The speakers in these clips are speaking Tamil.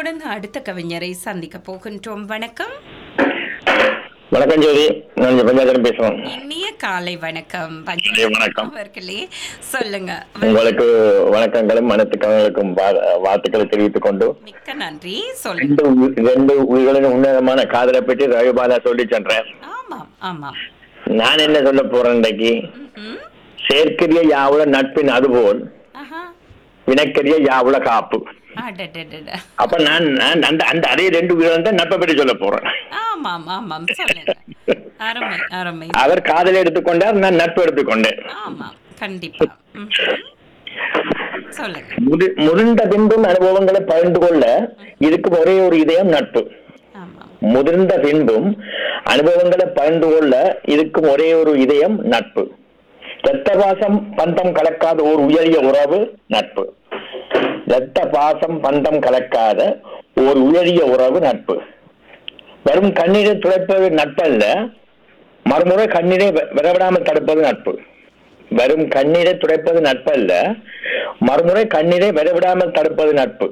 தொடர்ந்து அடுத்த கவிஞரை சந்திக்க போகின்றோம் வணக்கம் வணக்கம் ஜோதி நான் பஞ்சாயத்து பேசுறோம் இனிய காலை வணக்கம் இனிய வணக்கம். அவர்களே சொல்லுங்க உங்களுக்கு வணக்கங்களும் மனத்துக்களுக்கும் வாழ்த்துக்களை தெரிவித்துக் கொண்டு மிக்க நன்றி சொல்லுங்க ரெண்டு உயி- ரெண்டு உயிர்களின் உன்னதமான காதலை பற்றி ரவிபாலா சொல்லி சென்றேன் ஆமாம் ஆமாம் நான் என்ன சொல்ல போறேன் இன்றைக்கு ம்ஹும். செயற்கரிய யாவுல நட்பின் அதுபோல் ஆஹா வினக்கரிய யாவுல காப்பு அடடடட. அப்ப நான் நான் அந்த அந்த அதே ரெண்டு உயிரிழந்த நட்பை பற்றி சொல்ல போறேன் ஆமாம் ஆமாம் சொல்லுங்க அருமை அருமை அவர் காதலை எடுத்துக்கொண்டார் நான் நட்பு எடுத்துக்கொண்டேன் ஆமாம் கண்டிப்பா ம்ஹும். சொல்லுங்க முதி முதிர்ந்த பின்பும் அனுபவங்களை பகிர்ந்து கொள்ள இருக்கும் ஒரே ஒரு இதயம் நட்பு ஆமாம் முதிர்ந்த பின்பும் அனுபவங்களை பகிர்ந்து கொள்ள இருக்கும் ஒரே ஒரு இதயம் நட்பு இரத்த பாசம் பந்தம் கலக்காத ஒரு உயரிய உறவு நட்பு இரத்த பாசம் பந்தம் கலக்காத ஒரு உயரிய உறவு நட்பு வெறும் கண்ணீரை துடைப்பது நட்பல்ல மறுமுறை கண்ணீரை வெ- விரவிடாமல் தடுப்பது நட்பு வெறும் கண்ணீரை துடைப்பது நட்பல்ல மறுமுறை கண்ணீரை விரவிடாமல் தடுப்பது நட்பு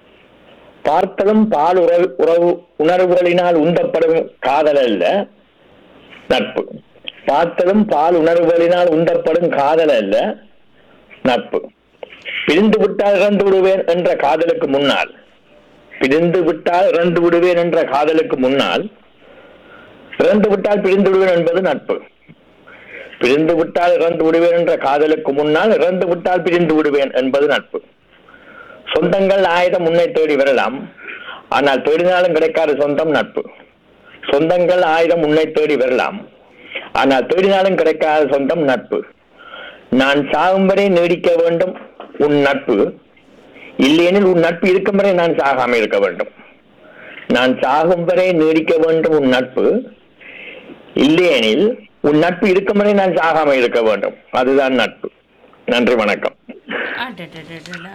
பார்த்ததும் பால் உறவு உறவு உணர்வுகளினால் உந்தப்படும் காதல் அல்ல நட்பு பார்த்ததும் பால் உணர்வுகளினால் உந்தப்படும் காதல் அல்ல நட்பு பிரிந்து விட்டால் இறந்து விடுவேன் என்ற காதலுக்கு முன்னால் பிரிந்து விட்டால் இறந்து விடுவேன் என்ற காதலுக்கு முன்னால் இறந்து விட்டால் பிரிந்து விடுவேன் என்பது நட்பு பிரிந்து விட்டால் இறந்து விடுவேன் என்ற காதலுக்கு முன்னால் இறந்து விட்டால் பிரிந்து விடுவேன் என்பது நட்பு சொந்தங்கள் ஆயுதம் முன்னே தேடி வரலாம் ஆனால் தேடினாலும் கிடைக்காத சொந்தம் நட்பு சொந்தங்கள் ஆயுதம் முன்னே தேடி வரலாம் ஆனால் தேடினாலும் கிடைக்காத சொந்தம் நட்பு நான் சாகும் வரை நீடிக்க வேண்டும் உன் நட்பு இல்லையெனில் உன் நட்பு இருக்கும் வரை நான் சாகாமல் இருக்க வேண்டும் நான் சாகும் வரை நீடிக்க வேண்டும் உன் நட்பு இல்லையெனில் உன் நட்பு இருக்கும் வரை நான் சாகாமல் இருக்க வேண்டும் அதுதான் நட்பு நன்றி வணக்கம் அடடடடடா.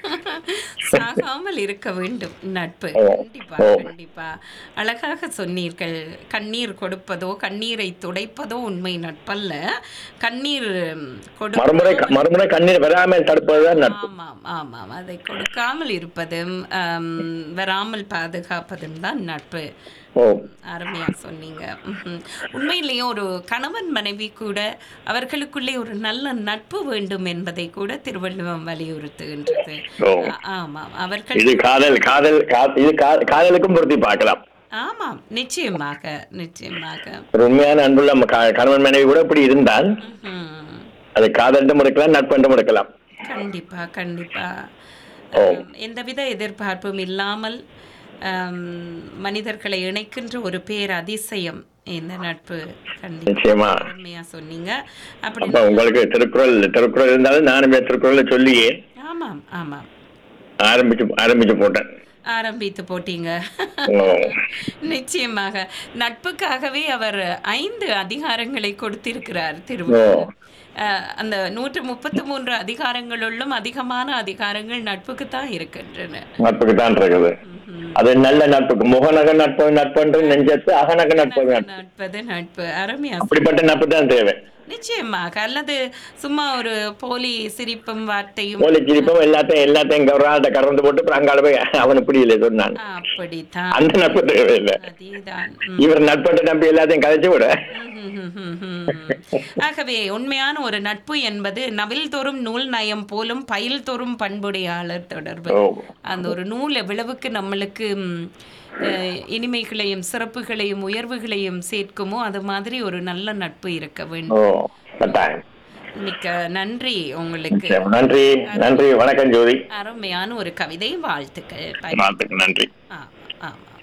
சாகாமல் இருக்க வேண்டும் நட்பு ஓ, கண்டிப்பா ஓ. கண்டிப்பா அழகாக சொன்னீர்கள் கண்ணீர் கொடுப்பதோ கண்ணீரை துடைப்பதோ உண்மை நட்பல்ல கண்ணீர் மறுமுறை கொடுப்பதோ மறுமுறை கண்ணீர் வராமல் தடுப்பதுதான் நட்பு ஆமாம் ஆமாம் அதை கொடுக்காமல் இருப்பதும் ஆம், வராமல் பாதுகாப்பதும் தான் நட்பு ஓ அருமையா சொன்னீங்க ம்ஹும். உண்மையிலேயே ஒரு கணவன் மனைவி கூட அவர்களுக்குள்ளே ஒரு நல்ல நட்பு வேண்டும் என்பதை கூட திருவள்ளுவம் வலியுறுத்துகின்றது ஓ. ஆ- ஆமாம் அவர்கள் இது காதல் காதல் கா- இது கா- காதலுக்கும் பொருத்தி பார்க்கலாம் ஆமாம் நிச்சயமாக நிச்சயமாக ஒரு உண்மையான அன்புள்ள ம- க- கணவன் மனைவி கூட இப்படி இருந்தால் ம்ஹும். அது காதலிட்டும் இருக்கலாம் நட்பென்றும் இருக்கலாம் கண்டிப்பா கண்டிப்பா ஓ. ஆம், எந்தவித எதிர்பார்ப்பும் இல்லாமல் ஆம், மனிதர்களை இணைக்கின்ற ஒரு பேர் அதிசயம் இந்த நட்பு கண்டிப்பா நிச்சயமா அருமையா சொன்னீங்க அப்படி அப்ப உங்களுக்கு திருக்குறள் திருக்குறள் இருந்தாலும் நானும் திருக்குறளை சொல்லியே ஆமாம் ஆமாம் ஆரம்பிச்சு ஆரம்பிச்சு போட்டேன் ஆரம்பித்து போட்டீங்க ஓ. நிச்சயமாக நட்புக்காகவே அவர் ஐந்து அதிகாரங்களை கொடுத்திருக்கிறார் திருவள்ளுவர் அஹ், அந்த நூற்று முப்பத்தி மூன்று அதிகாரங்களுள்ளும் அதிகமான அதிகாரங்கள் நட்புக்கு தான் இருக்கின்றன நட்புக்கு தான் இருக்குது ம்ஹும். அது நல்ல நட்புக்கு முகநக நட்பு நட்பு நெஞ்சத்து அகநக நட்பு நட்பு நட்பது நட்பு அருமையா அப்படிப்பட்ட நட்பு தான் தேவை நிச்சயமாக அல்லது சும்மா ஒரு போலி சிரிப்பும் வார்த்தையும் போலி சிரிப்பும் எல்லாத்தையும் எல்லாத்தையும் கவராட்ட கறந்து போட்டு அப்புறம் அங்கால போய் அவன் இப்படி இல்லை சொன்னான் அப்படித்தான் அந்த நட்பு தேவையில்லை அதேதான் ம். இவர் நட்பட்ட நம்பி எல்லாத்தையும் கதைச்சு விட ஆகவே உண்மையான ஒரு நட்பு என்பது நவில் தோறும் நூல் நயம் போலும் பயில் தோறும் பண்புடையாளர் தொடர்பு ஓ அந்த ஒரு நூல் எவ்வளவுக்கு நம்மளுக்கு ம், அஹ், இனிமைகளையும் சிறப்புகளையும் உயர்வுகளையும் சேர்க்குமோ அது மாதிரி ஒரு நல்ல நட்பு இருக்க ஓ வேண்டும் கட்டாயம் மிக்க நன்றி உங்களுக்கு சரி, நன்றி நன்றி வணக்கம் ஜோதி அருமையான ஒரு கவிதை வாழ்த்துக்கள் வாழ்த்துக்கு நன்றி ஆ ஆமாம்